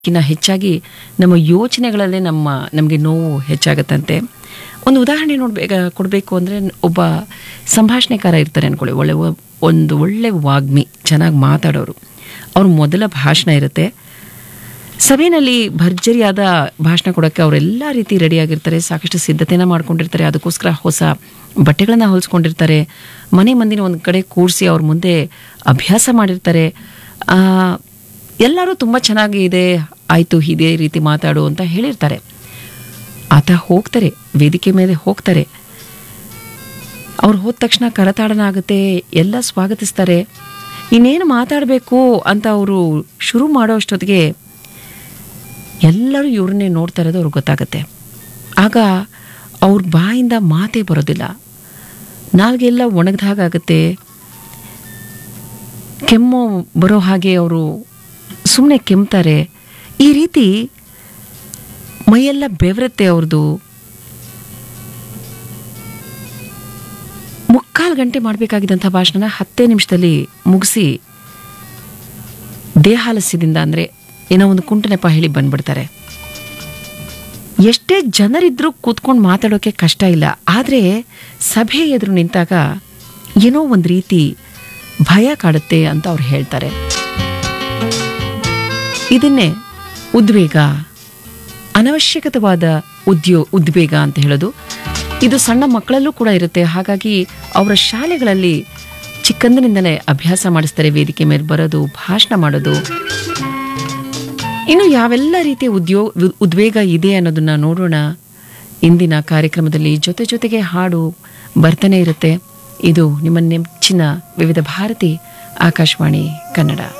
ಕಿನ್ನ ಹೆಚ್ಚಾಗಿ ನಮ್ಮ ಯೋಚನೆಗಳಲ್ಲೇ ನಮ್ಮ ನಮಗೆ ನೋವು ಹೆಚ್ಚಾಗತ್ತಂತೆ ಒಂದು ಉದಾಹರಣೆ ನೋಡ್ಬೇಕ ಕೊಡಬೇಕು ಅಂದರೆ ಒಬ್ಬ ಸಂಭಾಷಣೆಕಾರ ಇರ್ತಾರೆ ಅನ್ಕೊಳ್ಳಿ ಒಳ್ಳೆ ಒ- ಒಂದು ಒಳ್ಳೆ ವಾಗ್ಮಿ ಚೆನ್ನಾಗಿ ಮಾತಾಡೋರು ಅವ್ರ ಮೊದಲ ಭಾಷಣ ಇರುತ್ತೆ ಸಭೆಯಲ್ಲಿ ಭರ್ಜರಿಯಾದ ಭಾಷಣ ಕೊಡೋಕ್ಕೆ ಅವರೆಲ್ಲ ರೀತಿ ರೆಡಿಯಾಗಿರ್ತಾರೆ ಸಾಕಷ್ಟು ಸಿದ್ಧತೆನ ಮಾಡ್ಕೊಂಡಿರ್ತಾರೆ ಅದಕ್ಕೋಸ್ಕರ ಹೊಸ ಬಟ್ಟೆಗಳನ್ನ ಹೊಲಿಸ್ಕೊಂಡಿರ್ತಾರೆ ಮನೆ ಮಂದಿನ ಒಂದು ಕಡೆ ಕೂರಿಸಿ ಅವ್ರ ಮುಂದೆ ಅಭ್ಯಾಸ ಮಾಡಿರ್ತಾರೆ ಆ, ಎಲ್ಲರೂ ತುಂಬ ಚೆನ್ನಾಗಿ ಇದೆ ಆಯಿತು ಇದೇ ರೀತಿ ಮಾತಾಡು ಅಂತ ಹೇಳಿರ್ತಾರೆ ಆತ ಹೋಗ್ತಾರೆ ವೇದಿಕೆ ಮೇಲೆ ಹೋಗ್ತಾರೆ ಅವ್ರು ಹೋದ ತಕ್ಷಣ ಕರತಾಡನ ಆಗುತ್ತೆ ಎಲ್ಲ ಸ್ವಾಗತಿಸ್ತಾರೆ ಇನ್ನೇನು ಮಾತಾಡಬೇಕು ಅಂತ ಅವರು ಶುರು ಮಾಡೋ ಅಷ್ಟೊತ್ತಿಗೆ ಎಲ್ಲರೂ ಇವ್ರನ್ನೇ ನೋಡ್ತಾ ಇರೋದು ಅವ್ರಿಗೆ ಗೊತ್ತಾಗತ್ತೆ ಆಗ ಅವ್ರ ಬಾಯಿಂದ ಮಾತೇ ಬರೋದಿಲ್ಲ ನಾವಿಗೆಲ್ಲ ಒಣಗ್ದ ಹಾಗಾಗತ್ತೆ ಕೆಮ್ಮು ಬರೋ ಹಾಗೆ ಅವರು ಸುಮ್ಮನೆ ಕೆಮ್ತಾರೆ ಈ ರೀತಿ ಮೈಯೆಲ್ಲ ಬೆವರುತ್ತೆ ಅವ್ರದ್ದು ಮುಕ್ಕಾಲು ಗಂಟೆ ಮಾಡಬೇಕಾಗಿದ್ದಂಥ ಭಾಷಣ ಹತ್ತೇ ನಿಮಿಷದಲ್ಲಿ ಮುಗಿಸಿ ದೇಹಾಲಸ್ಯದಿಂದ ಅಂದರೆ ಏನೋ ಒಂದು ಕುಂಟು ನೆಪ ಹೇಳಿ ಬಂದ್ಬಿಡ್ತಾರೆ ಎಷ್ಟೇ ಜನರಿದ್ರೂ ಕೂತ್ಕೊಂಡು ಮಾತಾಡೋಕೆ ಕಷ್ಟ ಇಲ್ಲ ಆದರೆ ಸಭೆ ಎದುರು ನಿಂತಾಗ ಏನೋ ಒಂದು ರೀತಿ ಭಯ ಕಾಡುತ್ತೆ ಅಂತ ಅವ್ರು ಹೇಳ್ತಾರೆ ಇದನ್ನೇ ಉದ್ವೇಗ ಅನವಶ್ಯಕತವಾದ ಉದ್ಯೋ ಉದ್ವೇಗ ಅಂತ ಹೇಳೋದು ಇದು ಸಣ್ಣ ಮಕ್ಕಳಲ್ಲೂ ಕೂಡ ಇರುತ್ತೆ ಹಾಗಾಗಿ ಅವರ ಶಾಲೆಗಳಲ್ಲಿ ಚಿಕ್ಕಂದಿನಿಂದಲೇ ಅಭ್ಯಾಸ ಮಾಡಿಸ್ತಾರೆ ವೇದಿಕೆ ಮೇಲೆ ಬರೋದು ಭಾಷಣ ಮಾಡೋದು ಇನ್ನು ಯಾವೆಲ್ಲ ರೀತಿಯ ಉದ್ಯೋ ಉ- ಉದ್ವೇಗ ಇದೆ ಅನ್ನೋದನ್ನ ನೋಡೋಣ ಇಂದಿನ ಕಾರ್ಯಕ್ರಮದಲ್ಲಿ ಜೊತೆ ಜೊತೆಗೆ ಹಾಡು ಬರ್ತಾನೆ ಇರುತ್ತೆ ಇದು ನಿಮ್ಮ ನೆಚ್ಚಿನ ವಿವಿಧ ಭಾರತಿ ಆಕಾಶವಾಣಿ ಕನ್ನಡ